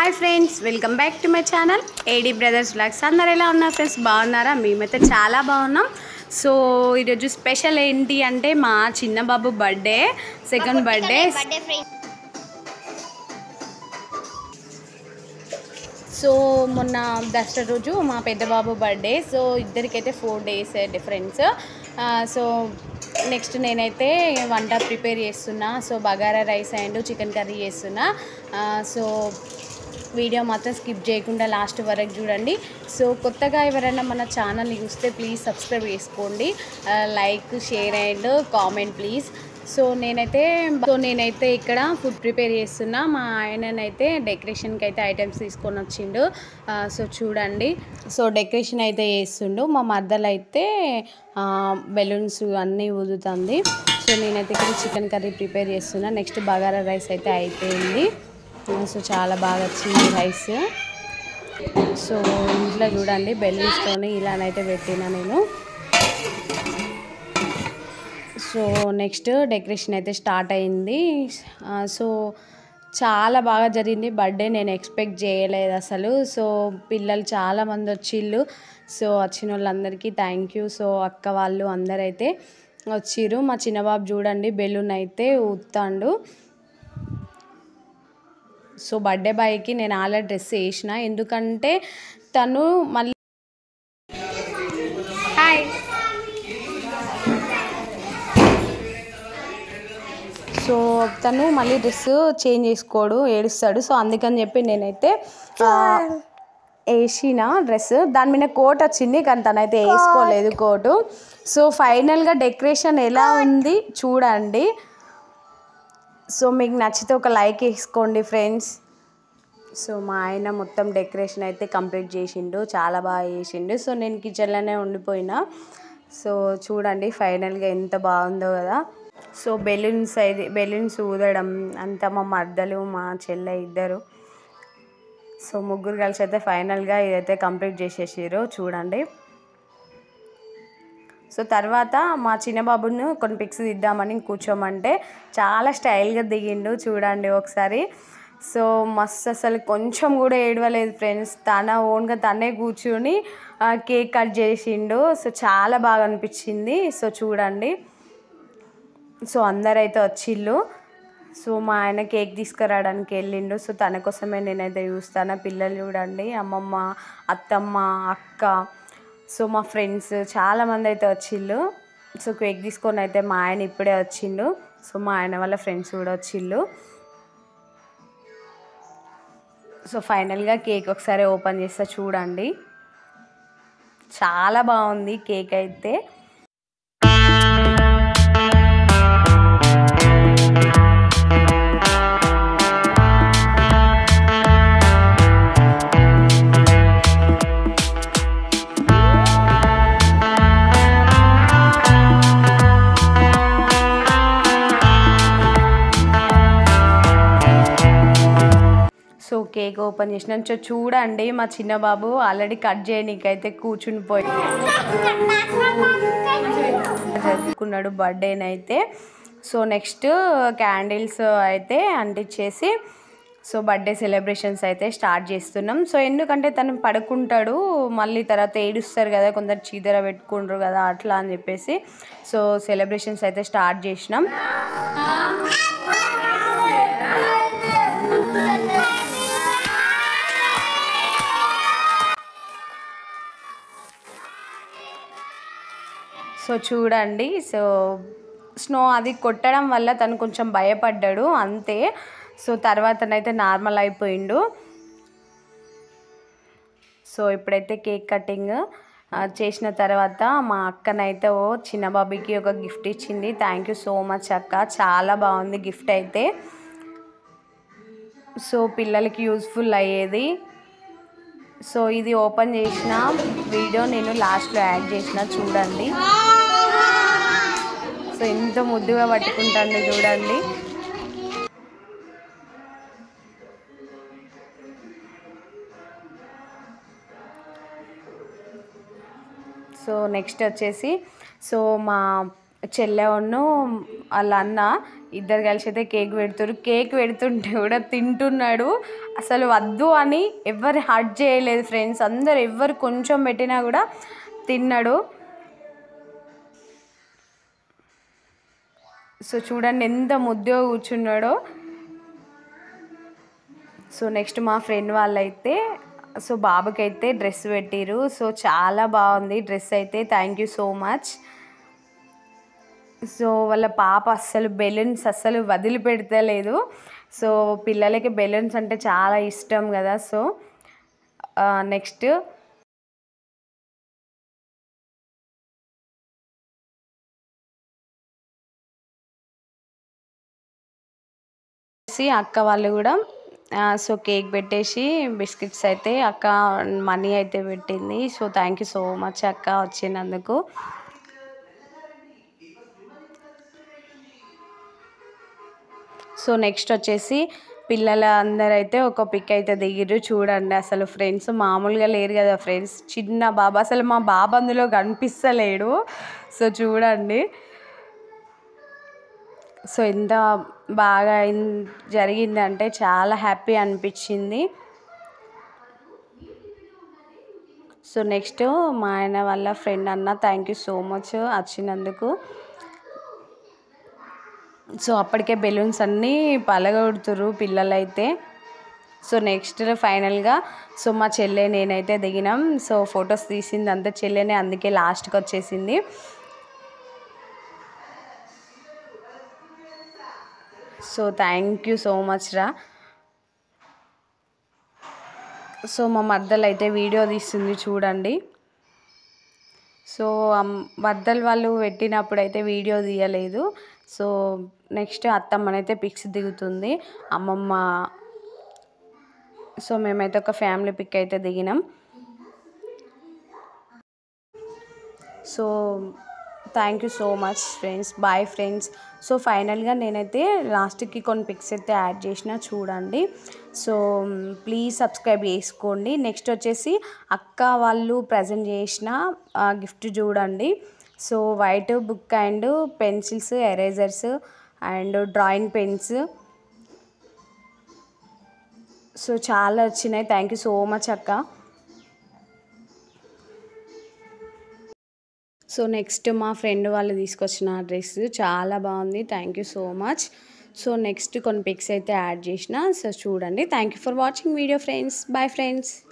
hi friends welcome back to my channel AD brothers blogs అందరు ఎలా ఉన్నారు friends బాగున్నారా మేమైతే చాలా బాగున్నాం సో ఈరోజు స్పెషల్ ఏంటి అంటే మా చిన్న బాబు birthday second birthday birthday friend so మొన్న దసరా రోజు మా పెద్ద బాబు బర్త్డే సో ఇద్దరికైతే four days difference so next నేనైతే వంట ప్రిపేర్ చేస్తున్నా so bagara rice and chicken curry చేస్తున్నా ఆ, సో వీడియో మాత్రం స్కిప్ చేయకుండా లాస్ట్ వరకు చూడండి సో కొత్తగా ఎవరైనా మన ఛానల్ని చూస్తే ప్లీజ్ సబ్స్క్రైబ్ చేసుకోండి like share and comment please so నేనైతే సో నేనైతే ఇక్కడ ఫుడ్ ప్రిపేర్ చేస్తున్నా మా ఆయననైతే డెకరేషన్కి అయితే ఐటమ్స్ తీసుకొని వచ్చిండు ఆ, సో చూడండి సో డెకరేషన్ అయితే చేస్తుండు మా మద్దలు అయితే బెలూన్స్ అన్నీ ఊదుతుంది సో నేనైతే ఇక్కడ చికెన్ కర్రీ ప్రిపేర్ చేస్తున్నా నెక్స్ట్ బగారా రైస్ అయితే అయిపోయింది ఆ, సో చాలా బాగా వచ్చింది రైస్ సో ఇంట్లో చూడండి బెలూన్స్తోని ఇలానైతే పెట్టినా నేను సో నెక్స్ట్ డెకరేషన్ అయితే స్టార్ట్ అయింది ఆ, సో చాలా బాగా జరిగింది బర్త్డే నేను ఎక్స్పెక్ట్ చేయలేదు అసలు సో పిల్లలు చాలామంది వచ్చిళ్ళు సో వచ్చిన వాళ్ళందరికీ థ్యాంక్ యూ సో అక్క వాళ్ళు అందరైతే వచ్చిర్రు మా చిన్నబాబు చూడండి బెలూన్ అయితే ఊతాండు సో బర్త్డే బాయ్కి నేను ఆల్రెడీ డ్రెస్ వేసిన ఎందుకంటే తను మళ్ళీ హాయ్ సో తను మళ్ళీ డ్రెస్ చేంజ్ చేసుకోడు ఏడుస్తాడు సో అందుకని చెప్పి నేనైతే ఆ, వేసిన డ్రెస్ దాని మీద కోట్ వచ్చింది కానీ తనైతే వేసుకోలేదు కోటు సో ఫైనల్గా డెకరేషన్ ఎలా ఉంది చూడండి సో మీకు నచ్చితే ఒక లైక్ వేసుకోండి ఫ్రెండ్స్ సో మా ఆయన మొత్తం డెకరేషన్ అయితే కంప్లీట్ చేసిండు చాలా బాగా చేసిండు సో నేను కిచెన్లోనే ఉండిపోయినా సో చూడండి ఫైనల్గా ఎంత బాగుందో కదా సో బెలూన్స్ అయితే బెలూన్స్ ఊదడం అంతా మా మర్దలు మా చెల్లె ఇద్దరు సో ముగ్గురు కలిసి అయితే ఫైనల్గా ఇదైతే కంప్లీట్ చేసేసారు చూడండి సో తర్వాత మా చిన్న బాబును కొన్ని పిక్స్ తీద్దామని కూర్చోమంటే చాలా స్టైల్గా దిగిండు చూడండి ఒకసారి సో మస్తు అసలు కొంచెం కూడా ఏడవలేదు ఫ్రెండ్స్ తన ఓన్గా తనే కూర్చుని ఆ, కేక్ కట్ చేసిండు సో చాలా బాగా అనిపించింది సో చూడండి సో అందరైతే వచ్చిళ్ళు సో మా ఆయన కేక్ తీసుకురావడానికి వెళ్ళిండు సో తన కోసమే నేనైతే చూస్తాను పిల్లలు చూడండి అమ్మమ్మ అత్తమ్మ అక్క సో మా ఫ్రెండ్స్ చాలామంది అయితే వచ్చిళ్ళు సో కేక్ తీసుకొని అయితే మా ఆయన ఇప్పుడే వచ్చిండు సో మా ఆయన వాళ్ళ ఫ్రెండ్స్ కూడా వచ్చిళ్ళు సో ఫైనల్గా కేక్ ఒకసారి ఓపెన్ చేస్తా చూడండి చాలా బాగుంది కేక్ అయితే సో కేక్ ఓపెన్ చేసిన సో చూడండి మా చిన్న బాబు ఆల్రెడీ కట్ చేయనీకైతే కూర్చుని పోయి జరుపుకున్నాడు బర్త్డేనైతే సో నెక్స్ట్ క్యాండిల్స్ అయితే అంటించేసి సో బర్త్డే సెలబ్రేషన్స్ అయితే స్టార్ట్ చేస్తున్నాం సో ఎందుకంటే తను పడుకుంటాడు మళ్ళీ తర్వాత ఏడుస్తారు కదా కొందరు చీదర పెట్టుకుంటారు కదా అట్లా అని చెప్పేసి సో సెలబ్రేషన్స్ అయితే స్టార్ట్ చేసినాం సో చూడండి సో స్నో అది కొట్టడం వల్ల తను కొంచెం భయపడ్డాడు అంతే సో తర్వాతనైతే నార్మల్ అయిపోయిండు సో ఇప్పుడైతే కేక్ కటింగ్ ఆ, చేసిన తర్వాత మా అక్కనైతే ఓ చిన్న బాబీకి ఒక గిఫ్ట్ ఇచ్చింది థ్యాంక్ యూ సో మచ్ అక్క చాలా బాగుంది గిఫ్ట్ అయితే సో పిల్లలకి యూస్ఫుల్ అయ్యేది సో ఇది ఓపెన్ చేసిన వీడియో నేను లాస్ట్లో యాడ్ చేసిన చూడండి సో ఎంత ముద్దుగా పట్టుకుంటాను చూడండి సో నెక్స్ట్ వచ్చేసి సో మా చెల్లె ఉన్ను వాళ్ళ అన్న ఇద్దరు కలిసి అయితే కేక్ పెడుతున్నారు కేక్ పెడుతుంటే కూడా తింటున్నాడు అసలు వద్దు అని ఎవరు హర్ట్ చేయలేదు ఫ్రెండ్స్ అందరు ఎవరు కొంచెం పెట్టినా కూడా తిన్నాడు సో చూడండి ఎంత ముద్దుగా కూర్చున్నాడో సో నెక్స్ట్ మా ఫ్రెండ్ వాళ్ళైతే సో బాబుకి అయితే డ్రెస్ పెట్టిరు సో చాలా బాగుంది డ్రెస్ అయితే thank you so much so వాళ్ళ పాప అస్సలు బెలూన్స్ అస్సలు వదిలిపెడతలేదు సో పిల్లలకి బెలూన్స్ అంటే చాలా ఇష్టం కదా సో నెక్స్ట్ అక్క వాళ్ళు కూడా ఆ, సో కేక్ పెట్టేసి బిస్కెట్స్ అయితే అక్క మనీ అయితే పెట్టింది so thank you so much అక్క వచ్చినందుకు సో నెక్స్ట్ వచ్చేసి పిల్లల అందరైతే ఒక పిక్ అయితే దిగిర్రు చూడండి అసలు ఫ్రెండ్స్ మామూలుగా లేరు కదా ఫ్రెండ్స్ చిన్న బాబా అసలు మా బాబా అందులో కనిపిస్తలేడు సో చూడండి సో ఎంత బాగా ఇన్- జరిగిందంటే చాలా హ్యాపీ అనిపించింది సో నెక్స్ట్ మా ఆయన వాళ్ళ ఫ్రెండ్ అన్న థ్యాంక్ యూ సో మచ్ వచ్చినందుకు సో అప్పటికే బెలూన్స్ అన్నీ పలగొడుతురు పిల్లలైతే సో నెక్స్ట్ ఫైనల్గా సో మా చెల్లె నేనైతే దిగినాం సో ఫొటోస్ తీసింది అంతా చెల్లెనే అందుకే లాస్ట్కి వచ్చేసింది so thank you so much రా సో మా మద్దలు అయితే వీడియో తీస్తుంది చూడండి సో అమ్- మద్దలు వాళ్ళు పెట్టినప్పుడు అయితే వీడియో తీయలేదు సో నెక్స్ట్ అత్తమ్మనైతే పిక్స్ దిగుతుంది అమ్మమ్మ సో మేమైతే ఒక ఫ్యామిలీ పిక్ అయితే దిగినాం so thank you so much friends bye friends so ఫైనల్గా నేనైతే లాస్ట్కి కొన్ని పిక్స్ అయితే యాడ్ చేసిన చూడండి సో ప్లీజ్ సబ్స్క్రైబ్ చేసుకోండి నెక్స్ట్ వచ్చేసి అక్క వాళ్ళు ప్రజెంట్ చేసిన గిఫ్ట్ చూడండి so white book and pencils erasers and drawing pens so చాలా వచ్చినాయి థ్యాంక్ యూ సో మచ్ అక్క సో నెక్స్ట్ మా ఫ్రెండ్ వాళ్ళు తీసుకొచ్చిన డ్రెస్ చాలా బాగుంది thank you so much so next కొన్ని పిక్స్ అయితే యాడ్ చేసిన సో చూడండి thank you for watching video friends bye friends